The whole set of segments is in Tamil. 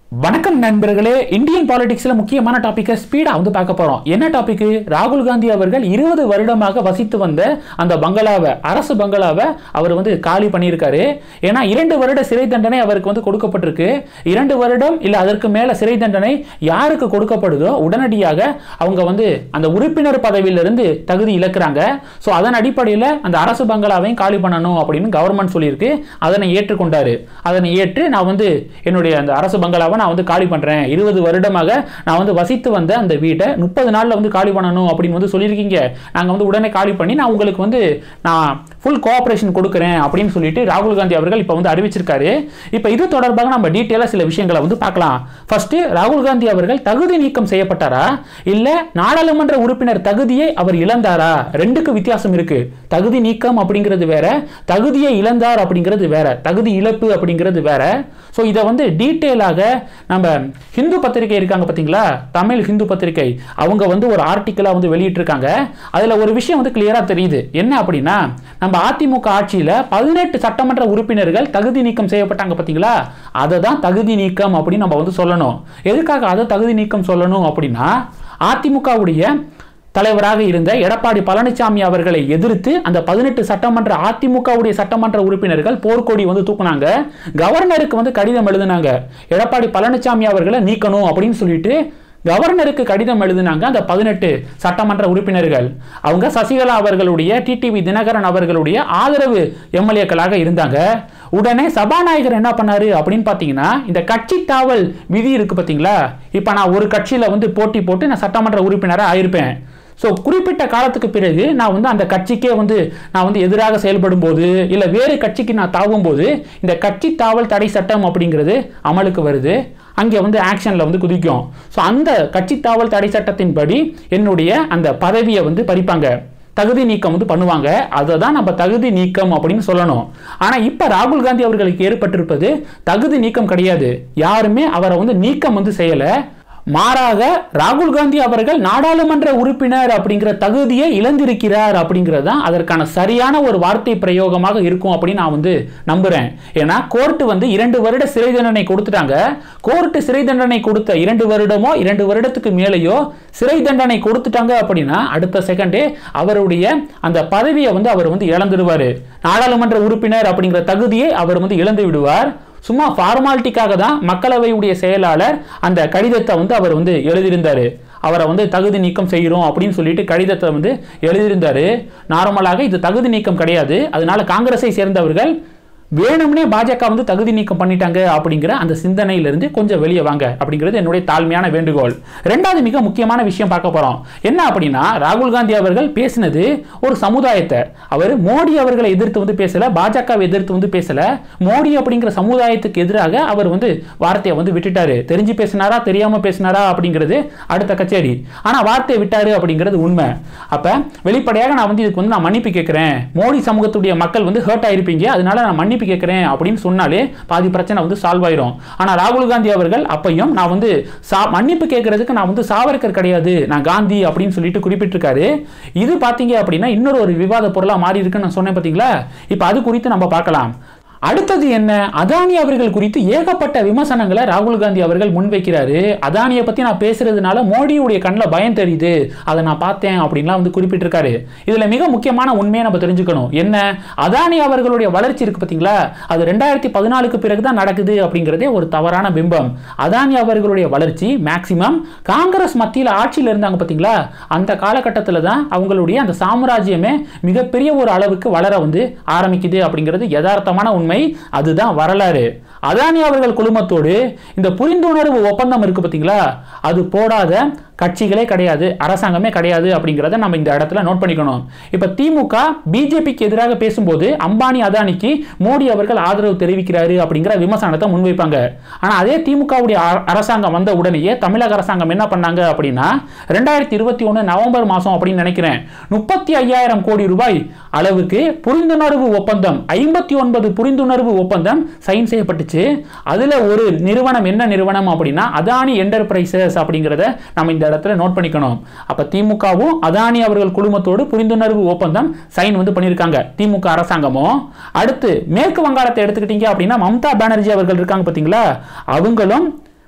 வணக்கம் நண்பர்களே இந்தியன் பாலிடிக்ஸ்ல முக்கியமான டாபிக்கை ஸ்பீடா வந்து பார்க்க போறோம் என்ன டாபிக் ராகுல் காந்தி அவர்கள் இருபது வருடமாக வசித்து வந்த அந்த பங்களாவை அரசு பங்களாவை அவர் வந்து காலி பண்ணியிருக்காரு ஏன்னா இரண்டு வருட சிறை தண்டனை அவருக்கு வந்து கொடுக்கப்பட்டிருக்கு இரண்டு வருடம் இல்ல அதற்கு மேல சிறை தண்டனை யாருக்கு கொடுக்கப்படுதோ உடனடியாக அவங்க வந்து அந்த உறுப்பினர் பதவியிலிருந்து தகுதி இழக்கிறாங்க ஸோ அதன் அடிப்படையில் அந்த அரசு பங்களாவையும் காலி பண்ணணும் அப்படின்னு கவர்மெண்ட் சொல்லியிருக்கு அதனை ஏற்றுக்கொண்டாரு அதனை ஏற்று நான் வந்து என்னுடைய அந்த அரசு பங்களாவை நான் வந்து காலி பண்றேன் இருபது வருடமாக நான் வந்து வசித்து வந்த அந்த வீட்டை முப்பது நாள்ல வந்து காலி பண்ணணும் அப்படின்னு வந்து சொல்லியிருக்கீங்க நாங்க வந்து உடனே காலி பண்ணி நான் உங்களுக்கு வந்து நான் ஃபுல் கோஆபரேஷன் கொடுக்குறேன் அப்படின்னு சொல்லிட்டு ராகுல் காந்தி அவர்கள் இப்போ வந்து அறிவிச்சிருக்காரு இப்போ இது தொடர்பாக நம்ம டீட்டெயிலாக சில விஷயங்களை வந்து பார்க்கலாம் ஃபர்ஸ்ட் ராகுல் காந்தி அவர்கள் தகுதி நீக்கம் செய்யப்பட்டாரா இல்ல நாடாளுமன்ற உறுப்பினர் தகுதியை அவர் இழந்தாரா ரெண்டுக்கு வித்தியாசம் இருக்கு தகுதி நீக்கம் அப்படிங்கிறது வேற தகுதியை இழந்தார் அப்படிங்கிறது வேற தகுதி இழப்பு அப்படிங்கிறது வேற ஸோ இதை வந்து டீட்டெயிலாக நம்ம ஹிந்து பத்திரிகை இருக்காங்க பார்த்தீங்களா தமிழ் ஹிந்து பத்திரிகை அவங்க வந்து ஒரு ஆர்டிக்கலாக வந்து வெளியிட்டிருக்காங்க அதில் ஒரு விஷயம் வந்து கிளியராக தெரியுது என்ன அப்படின்னா நம்ம அதிமுக ஆட்சியில் பதினெட்டு சட்டமன்ற உறுப்பினர்கள் தகுதி நீக்கம் செய்யப்பட்டாங்க பார்த்தீங்களா அதை தான் தகுதி நீக்கம் அப்படின்னு நம்ம வந்து சொல்லணும் எதுக்காக அதை தகுதி நீக்கம் சொல்லணும் அப்படின்னா அதிமுகவுடைய தலைவராக இருந்த எடப்பாடி பழனிசாமி அவர்களை எதிர்த்து அந்த பதினெட்டு சட்டமன்ற அதிமுகவுடைய சட்டமன்ற உறுப்பினர்கள் போர்க்கொடி வந்து தூக்குனாங்க கவர்னருக்கு வந்து கடிதம் எழுதினாங்க எடப்பாடி பழனிசாமி அவர்களை நீக்கணும் அப்படின்னு சொல்லிட்டு கவர்னருக்கு கடிதம் எழுதினாங்க அந்த பதினெட்டு சட்டமன்ற உறுப்பினர்கள் அவங்க சசிகலா அவர்களுடைய டிடிவி தினகரன் அவர்களுடைய ஆதரவு எம்எல்ஏக்களாக இருந்தாங்க உடனே சபாநாயகர் என்ன பண்ணாரு அப்படின்னு பார்த்தீங்கன்னா இந்த கட்சி தாவல் விதி இருக்கு பார்த்தீங்களா இப்போ நான் ஒரு கட்சியில் வந்து போட்டி போட்டு நான் சட்டமன்ற உறுப்பினராக ஆயிருப்பேன் ஸோ குறிப்பிட்ட காலத்துக்கு பிறகு நான் வந்து அந்த கட்சிக்கே வந்து நான் வந்து எதிராக செயல்படும் போது இல்லை வேறு கட்சிக்கு நான் தாவும் போது இந்த கட்சி தாவல் தடை சட்டம் அப்படிங்கிறது அமலுக்கு வருது அங்கே வந்து ஆக்ஷனில் வந்து குதிக்கும் ஸோ அந்த கட்சி தாவல் தடை சட்டத்தின்படி என்னுடைய அந்த பதவியை வந்து பறிப்பாங்க தகுதி நீக்கம் வந்து பண்ணுவாங்க அதை தான் நம்ம தகுதி நீக்கம் அப்படின்னு சொல்லணும் ஆனால் இப்போ ராகுல் காந்தி அவர்களுக்கு ஏற்பட்டிருப்பது தகுதி நீக்கம் கிடையாது யாருமே அவரை வந்து நீக்கம் வந்து செய்யலை மாறாக ராகுல் காந்தி அவர்கள் நாடாளுமன்ற உறுப்பினர் அப்படிங்கிற தகுதியை இழந்திருக்கிறார் அப்படிங்கிறது தான் அதற்கான சரியான ஒரு வார்த்தை பிரயோகமாக இருக்கும் அப்படின்னு நான் வந்து நம்புறேன் ஏன்னா கோர்ட்டு வந்து இரண்டு வருட சிறை தண்டனை கொடுத்துட்டாங்க கோர்ட்டு சிறை தண்டனை கொடுத்த இரண்டு வருடமோ இரண்டு வருடத்துக்கு மேலேயோ சிறை தண்டனை கொடுத்துட்டாங்க அப்படின்னா அடுத்த செகண்டே அவருடைய அந்த பதவியை வந்து அவர் வந்து இழந்துடுவார் நாடாளுமன்ற உறுப்பினர் அப்படிங்கிற தகுதியை அவர் வந்து இழந்து விடுவார் சும்மா ஃபார்மாலிட்டிக்காக தான் மக்களவையுடைய செயலாளர் அந்த கடிதத்தை வந்து அவர் வந்து எழுதியிருந்தார் அவரை வந்து தகுதி நீக்கம் செய்கிறோம் அப்படின்னு சொல்லிட்டு கடிதத்தை வந்து எழுதியிருந்தார் நார்மலாக இது தகுதி நீக்கம் கிடையாது அதனால காங்கிரஸை சேர்ந்தவர்கள் வேணும்னே பாஜக வந்து தகுதி நீக்கம் பண்ணிட்டாங்க அப்படிங்கிற அந்த சிந்தனையிலிருந்து கொஞ்சம் வெளியே வாங்க அப்படிங்கிறது என்னுடைய தாழ்மையான வேண்டுகோள் ரெண்டாவது மிக முக்கியமான விஷயம் பார்க்க போறோம் என்ன அப்படின்னா ராகுல் காந்தி அவர்கள் பேசினது ஒரு சமுதாயத்தை அவர் மோடி அவர்களை எதிர்த்து வந்து பேசல பாஜகவை எதிர்த்து வந்து பேசல மோடி அப்படிங்கிற சமுதாயத்துக்கு எதிராக அவர் வந்து வார்த்தையை வந்து விட்டுட்டாரு தெரிஞ்சு பேசினாரா தெரியாம பேசினாரா அப்படிங்கிறது அடுத்த கச்சேரி ஆனா வார்த்தையை விட்டாரு அப்படிங்கிறது உண்மை அப்ப வெளிப்படையாக நான் வந்து இதுக்கு வந்து நான் மன்னிப்பு கேட்கிறேன் மோடி சமூகத்துடைய மக்கள் வந்து ஹர்ட் ஆயிருப்பீங்க அதனால நான் மன்னிப்பு மன்னிப்பு கேட்குறேன் அப்படின்னு சொன்னாலே பாதி பிரச்சனை வந்து சால்வ் ஆயிரும் ஆனால் ராகுல் காந்தி அவர்கள் அப்பையும் நான் வந்து சா மன்னிப்பு கேட்கறதுக்கு நான் வந்து சாவர்கர் கிடையாது நான் காந்தி அப்படின்னு சொல்லிட்டு குறிப்பிட்டிருக்காரு இது பார்த்தீங்க அப்படின்னா இன்னொரு ஒரு விவாத பொருளாக மாறி இருக்குன்னு நான் சொன்னேன் பார்த்தீங்களா இப்போ அது குறித்து நம்ம பார்க்கலாம் அடுத்தது என்ன அதானி அவர்கள் குறித்து ஏகப்பட்ட விமர்சனங்களை ராகுல் காந்தி அவர்கள் முன்வைக்கிறாரு அதானியை பத்தி நான் பேசுறதுனால மோடியுடைய கண்ணில் பயம் தெரியுது அதை நான் பார்த்தேன் அப்படின்லாம் வந்து குறிப்பிட்டிருக்காரு இதுல மிக முக்கியமான உண்மையை நம்ம தெரிஞ்சுக்கணும் என்ன அதானி அவர்களுடைய வளர்ச்சி இருக்கு பார்த்தீங்களா அது ரெண்டாயிரத்தி பதினாலுக்கு பிறகு தான் நடக்குது அப்படிங்கிறதே ஒரு தவறான பிம்பம் அதானி அவர்களுடைய வளர்ச்சி மேக்சிமம் காங்கிரஸ் மத்தியில் ஆட்சியில் இருந்தாங்க பார்த்தீங்களா அந்த காலகட்டத்தில் தான் அவங்களுடைய அந்த சாம்ராஜ்யமே மிகப்பெரிய ஒரு அளவுக்கு வளர வந்து ஆரம்பிக்குது அப்படிங்கிறது யதார்த்தமான உண்மை உண்மை அதுதான் வரலாறு அதானி அவர்கள் குழுமத்தோடு இந்த புரிந்துணர்வு ஒப்பந்தம் இருக்கு பார்த்தீங்களா அது போடாத கட்சிகளே கிடையாது அரசாங்கமே கிடையாது அப்படிங்கிறத நம்ம இந்த இடத்துல நோட் பண்ணிக்கணும் இப்போ திமுக பிஜேபிக்கு எதிராக பேசும்போது அம்பானி அதானிக்கு மோடி அவர்கள் ஆதரவு தெரிவிக்கிறாரு அப்படிங்கிற விமர்சனத்தை முன்வைப்பாங்க ஆனால் அதே திமுகவுடைய அரசாங்கம் வந்த உடனேயே தமிழக அரசாங்கம் என்ன பண்ணாங்க அப்படின்னா ரெண்டாயிரத்தி இருபத்தி ஒன்று நவம்பர் மாதம் அப்படின்னு நினைக்கிறேன் முப்பத்தி ஐயாயிரம் கோடி ரூபாய் அளவுக்கு புரிந்துணர்வு ஒப்பந்தம் ஐம்பத்தி ஒன்பது புரிந்துணர்வு ஒப்பந்தம் சைன் செய்யப்பட்டுச்சு அதில் ஒரு நிறுவனம் என்ன நிறுவனம் அப்படின்னா அதானி என்டர்பிரைசஸ் அப்படிங்கிறத நம்ம இந்த இடத்துல நோட் பண்ணிக்கணும் அப்ப திமுகவும் அதானி அவர்கள் குழுமத்தோடு புரிந்துணர்வு ஒப்பந்தம் சைன் வந்து பண்ணியிருக்காங்க திமுக அரசாங்கமும் அடுத்து மேற்கு வங்காளத்தை எடுத்துக்கிட்டீங்க அப்படின்னா மம்தா பானர்ஜி அவர்கள் இருக்காங்க பார்த்தீங்களா அவங்களும்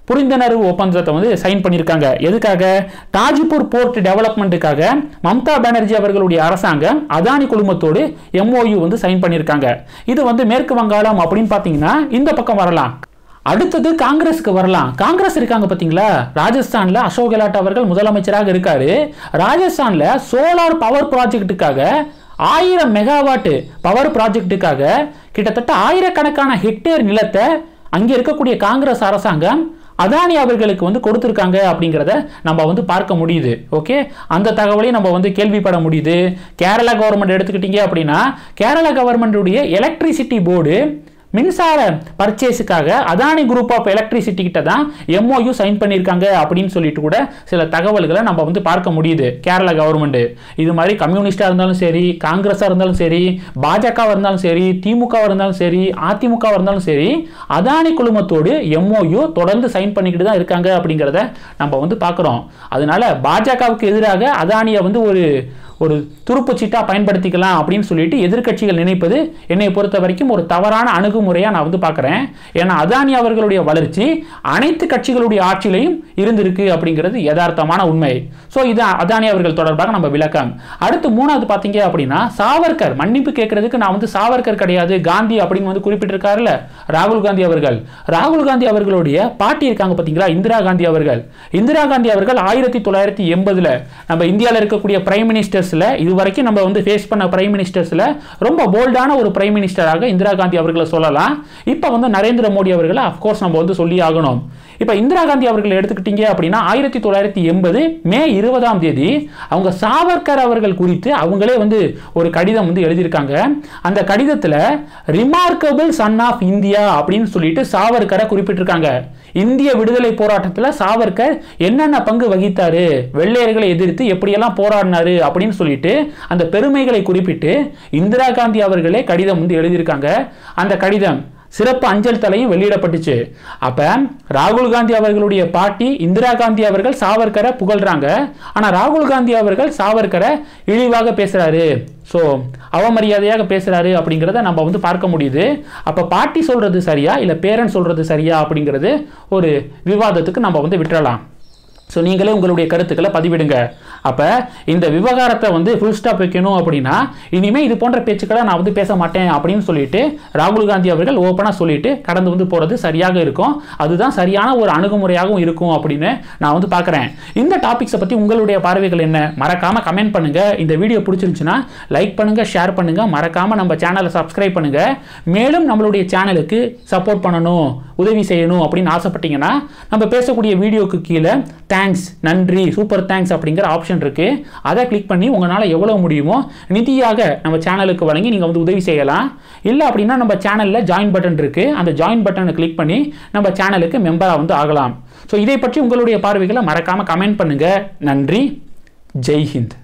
புரிந்துணர்வு ஒப்பந்தத்தை வந்து சைன் பண்ணியிருக்காங்க எதுக்காக தாஜிப்பூர் போர்ட் டெவலப்மெண்ட்டுக்காக மம்தா பானர்ஜி அவர்களுடைய அரசாங்கம் அதானி குழுமத்தோடு எம்ஓயு வந்து சைன் பண்ணியிருக்காங்க இது வந்து மேற்கு வங்காளம் அப்படின்னு பார்த்தீங்கன்னா இந்த பக்கம் வரலாம் அடுத்தது காங்கிரஸுக்கு வரலாம் காங்கிரஸ் இருக்காங்க பார்த்தீங்களா ராஜஸ்தான்ல அசோக் கெலாட் அவர்கள் முதலமைச்சராக இருக்காரு ராஜஸ்தான்ல சோலார் பவர் ப்ராஜெக்ட்டுக்காக ஆயிரம் மெகாவாட் பவர் ப்ராஜெக்ட்டுக்காக கிட்டத்தட்ட ஆயிரக்கணக்கான ஹெக்டேர் நிலத்தை அங்கே இருக்கக்கூடிய காங்கிரஸ் அரசாங்கம் அதானி அவர்களுக்கு வந்து கொடுத்துருக்காங்க அப்படிங்கிறத நம்ம வந்து பார்க்க முடியுது ஓகே அந்த தகவலையும் நம்ம வந்து கேள்விப்பட முடியுது கேரளா கவர்மெண்ட் எடுத்துக்கிட்டீங்க அப்படின்னா கேரளா கவர்மெண்டுடைய எலக்ட்ரிசிட்டி போர்டு மின்சார பர்ச்சேஸுக்காக அதானி குரூப் ஆஃப் எலக்ட்ரிசிட்டி கிட்ட தான் எம்ஓயு சைன் பண்ணியிருக்காங்க அப்படின்னு சொல்லிட்டு கூட சில தகவல்களை நம்ம வந்து பார்க்க முடியுது கேரளா கவர்மெண்ட் இது மாதிரி கம்யூனிஸ்டாக இருந்தாலும் சரி காங்கிரஸாக இருந்தாலும் சரி பாஜகவாக இருந்தாலும் சரி திமுகவாக இருந்தாலும் சரி அதிமுகவாக இருந்தாலும் சரி அதானி குழுமத்தோடு எம்ஓயு தொடர்ந்து சைன் பண்ணிக்கிட்டு தான் இருக்காங்க அப்படிங்கிறத நம்ம வந்து பார்க்குறோம் அதனால பாஜகவுக்கு எதிராக அதானியை வந்து ஒரு ஒரு துருப்பு சீட்டா பயன்படுத்திக்கலாம் அப்படின்னு சொல்லிட்டு எதிர்க்கட்சிகள் நினைப்பது என்னை பொறுத்த வரைக்கும் ஒரு தவறான அணுகுமுறையாக நான் வந்து பார்க்குறேன் ஏன்னா அதானி அவர்களுடைய வளர்ச்சி அனைத்து கட்சிகளுடைய ஆட்சியிலையும் இருந்திருக்கு அப்படிங்கிறது யதார்த்தமான உண்மை ஸோ இது அதானி அவர்கள் தொடர்பாக நம்ம விளக்கம் அடுத்து மூணாவது பார்த்தீங்க அப்படின்னா சாவர்கர் மன்னிப்பு கேட்கறதுக்கு நான் வந்து சாவர்கர் கிடையாது காந்தி அப்படின்னு வந்து குறிப்பிட்டிருக்காருல்ல ராகுல் காந்தி அவர்கள் ராகுல் காந்தி அவர்களுடைய பாட்டி இருக்காங்க பார்த்தீங்களா இந்திரா காந்தி அவர்கள் இந்திரா காந்தி அவர்கள் ஆயிரத்தி தொள்ளாயிரத்தி எண்பதுல நம்ம இந்தியாவில் இருக்கக்கூடிய பிரைம் மினிஸ்டர்ஸ்ல இது வரைக்கும் நம்ம வந்து ஃபேஸ் பண்ண பிரைம் மினிஸ்டர்ஸ்ல ரொம்ப போல்டான ஒரு பிரைம் மினிஸ்டராக இந்திரா காந்தி அவர்களை சொல்லலாம் இப்போ வந்து நரேந்திர மோடி அவர்களை அஃப்கோர்ஸ் நம்ம வந்து சொல்லி ஆகணும் இப்போ இந்திரா காந்தி அவர்கள் எடுத்துக்கிட்டீங்க அப்படின்னா ஆயிரத்தி தொள்ளாயிரத்தி எண்பது மே இருபதாம் தேதி அவங்க சாவர்கர் அவர்கள் குறித்து அவங்களே வந்து ஒரு கடிதம் வந்து எழுதியிருக்காங்க அந்த கடிதத்தில் ரிமார்க்கபிள் சன் ஆஃப் இந்தியா அப்படின்னு சொல்லிட்டு சாவர்கரை குறிப்பிட்டிருக்காங்க இந்திய விடுதலை போராட்டத்தில் சாவர்கர் என்னென்ன பங்கு வகித்தாரு வெள்ளையர்களை எதிர்த்து எப்படியெல்லாம் போராடினாரு அப்படின்னு சொல்லிட்டு அந்த பெருமைகளை குறிப்பிட்டு இந்திரா காந்தி அவர்களே கடிதம் வந்து எழுதியிருக்காங்க அந்த கடிதம் சிறப்பு அஞ்சல் தலையும் வெளியிடப்பட்டுச்சு அப்ப ராகுல் காந்தி அவர்களுடைய பாட்டி இந்திரா காந்தி அவர்கள் சாவர்கரை புகழ்றாங்க ஆனா ராகுல் காந்தி அவர்கள் சாவர்கரை இழிவாக பேசுறாரு ஸோ அவமரியாதையாக பேசுறாரு அப்படிங்கிறத நம்ம வந்து பார்க்க முடியுது அப்ப பாட்டி சொல்றது சரியா இல்ல பேரன் சொல்றது சரியா அப்படிங்கிறது ஒரு விவாதத்துக்கு நம்ம வந்து விட்டுறலாம் ஸோ நீங்களே உங்களுடைய கருத்துக்களை பதிவிடுங்க அப்போ இந்த விவகாரத்தை வந்து ஃபுல் ஸ்டாப் வைக்கணும் அப்படின்னா இனிமேல் இது போன்ற பேச்சுக்களை நான் வந்து பேச மாட்டேன் அப்படின்னு சொல்லிட்டு ராகுல் காந்தி அவர்கள் ஓப்பனாக சொல்லிட்டு கடந்து வந்து போகிறது சரியாக இருக்கும் அதுதான் சரியான ஒரு அணுகுமுறையாகவும் இருக்கும் அப்படின்னு நான் வந்து பார்க்குறேன் இந்த டாபிக்ஸை பற்றி உங்களுடைய பார்வைகள் என்ன மறக்காமல் கமெண்ட் பண்ணுங்கள் இந்த வீடியோ பிடிச்சிருந்துச்சுன்னா லைக் பண்ணுங்கள் ஷேர் பண்ணுங்கள் மறக்காமல் நம்ம சேனலை சப்ஸ்கிரைப் பண்ணுங்கள் மேலும் நம்மளுடைய சேனலுக்கு சப்போர்ட் பண்ணணும் உதவி செய்யணும் அப்படின்னு ஆசைப்பட்டீங்கன்னா நம்ம பேசக்கூடிய வீடியோக்கு கீழே தேங்க்ஸ் நன்றி சூப்பர் தேங்க்ஸ் அப்படிங்கிற ஆப்ஷன் இருக்கு அதை கிளிக் பண்ணி உங்களால் எவ்வளோ முடியுமோ நிதியாக நம்ம சேனலுக்கு வழங்கி நீங்கள் வந்து உதவி செய்யலாம் இல்லை அப்படின்னா நம்ம சேனலில் ஜாயின் பட்டன் இருக்கு அந்த ஜாயின் பட்டனை கிளிக் பண்ணி நம்ம சேனலுக்கு மெம்பராக வந்து ஆகலாம் ஸோ இதை பற்றி உங்களுடைய பார்வைகளை மறக்காமல் கமெண்ட் பண்ணுங்க நன்றி ஜெய் ஹிந்த்